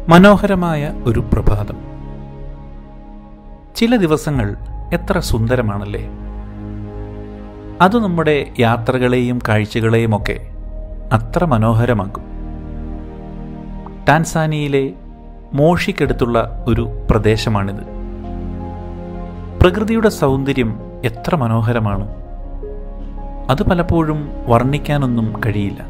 മനോഹരമായ ഒരു പ്രഭാതം ചില ദിവസങ്ങൾ എത്ര സുന്ദരമാണല്ലേ അത് നമ്മുടെ യാത്രകളെയും കാഴ്ചകളെയും ഒക്കെ അത്ര മനോഹരമാക്കും ടാൻസാനിയയിലെ മോഷിക്കടുത്തുള്ള ഒരു പ്രദേശമാണിത് പ്രകൃതിയുടെ സൗന്ദര്യം എത്ര മനോഹരമാണ് അത് പലപ്പോഴും വർണ്ണിക്കാനൊന്നും കഴിയില്ല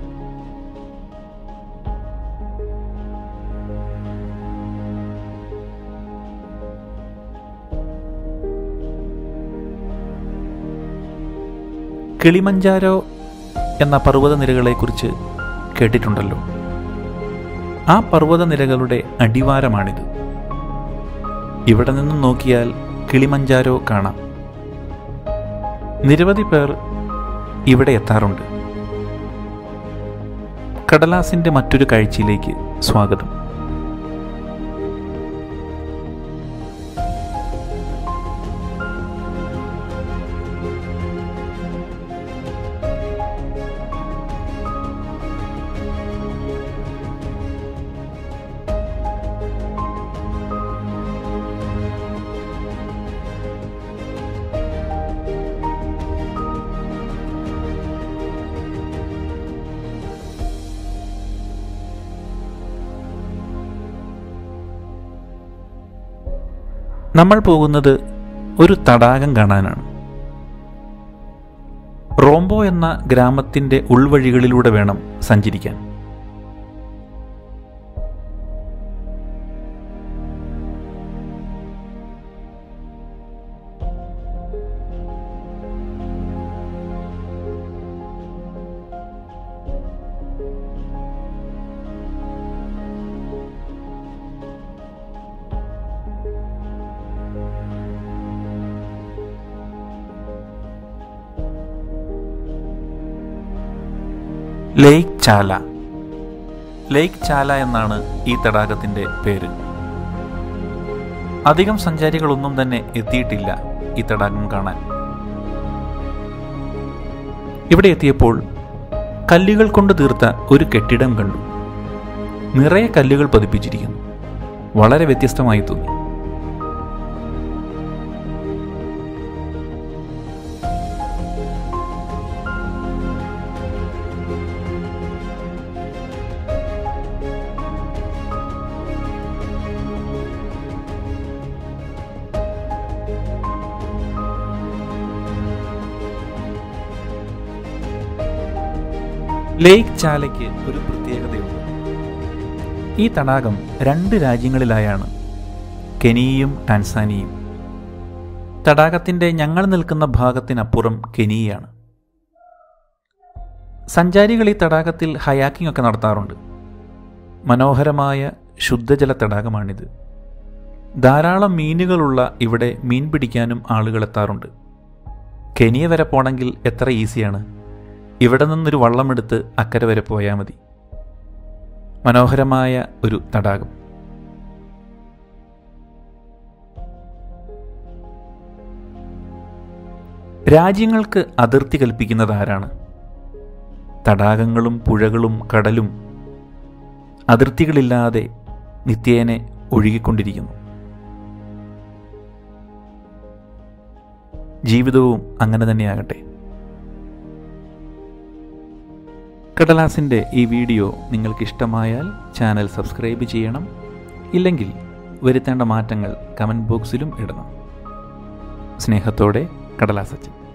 കിളിമഞ്ചാരോ എന്ന പർവ്വതനിരകളെക്കുറിച്ച് കേട്ടിട്ടുണ്ടല്ലോ ആ പർവ്വതനിരകളുടെ അടിവാരമാണിത് ഇവിടെ നിന്നും നോക്കിയാൽ കിളിമഞ്ചാരോ കാണാം നിരവധി പേർ ഇവിടെ എത്താറുണ്ട് കടലാസിന്റെ മറ്റൊരു കാഴ്ചയിലേക്ക് സ്വാഗതം നമ്മൾ പോകുന്നത് ഒരു തടാകം കാണാനാണ് റോംബോ എന്ന ഗ്രാമത്തിന്റെ ഉൾവഴികളിലൂടെ വേണം സഞ്ചരിക്കാൻ ലേക്ക് ചാല ലേക്ക് ചാല എന്നാണ് ഈ തടാകത്തിന്റെ പേര് അധികം സഞ്ചാരികളൊന്നും തന്നെ എത്തിയിട്ടില്ല ഈ തടാകം കാണാൻ ഇവിടെ എത്തിയപ്പോൾ കല്ലുകൾ കൊണ്ട് തീർത്ത ഒരു കെട്ടിടം കണ്ടു നിറയെ കല്ലുകൾ പതിപ്പിച്ചിരിക്കുന്നു വളരെ വ്യത്യസ്തമായി തോന്നി ലേക്ക് ചാലയ്ക്ക് ഒരു പ്രത്യേകതയുണ്ട് ഈ തടാകം രണ്ട് രാജ്യങ്ങളിലായാണ് കെനിയയും ടാൻസാനിയയും തടാകത്തിന്റെ ഞങ്ങൾ നിൽക്കുന്ന ഭാഗത്തിനപ്പുറം കെനിയയാണ് സഞ്ചാരികൾ ഈ തടാകത്തിൽ ഹയാക്കിംഗ് ഒക്കെ നടത്താറുണ്ട് മനോഹരമായ ശുദ്ധജല തടാകമാണിത് ധാരാളം മീനുകളുള്ള ഇവിടെ മീൻ പിടിക്കാനും ആളുകൾ എത്താറുണ്ട് കെനിയ വരെ പോണെങ്കിൽ എത്ര ഈസിയാണ് ഇവിടെ നിന്നൊരു വള്ളമെടുത്ത് അക്കരെ വരെ പോയാൽ മതി മനോഹരമായ ഒരു തടാകം രാജ്യങ്ങൾക്ക് അതിർത്തി കൽപ്പിക്കുന്നത് ആരാണ് തടാകങ്ങളും പുഴകളും കടലും അതിർത്തികളില്ലാതെ നിത്യേനെ ഒഴുകിക്കൊണ്ടിരിക്കുന്നു ജീവിതവും അങ്ങനെ തന്നെയാകട്ടെ കടലാസിൻ്റെ ഈ വീഡിയോ നിങ്ങൾക്ക് ഇഷ്ടമായാൽ ചാനൽ സബ്സ്ക്രൈബ് ചെയ്യണം ഇല്ലെങ്കിൽ വരുത്തേണ്ട മാറ്റങ്ങൾ കമൻറ്റ് ബോക്സിലും ഇടണം സ്നേഹത്തോടെ കടലാസച്ചൻ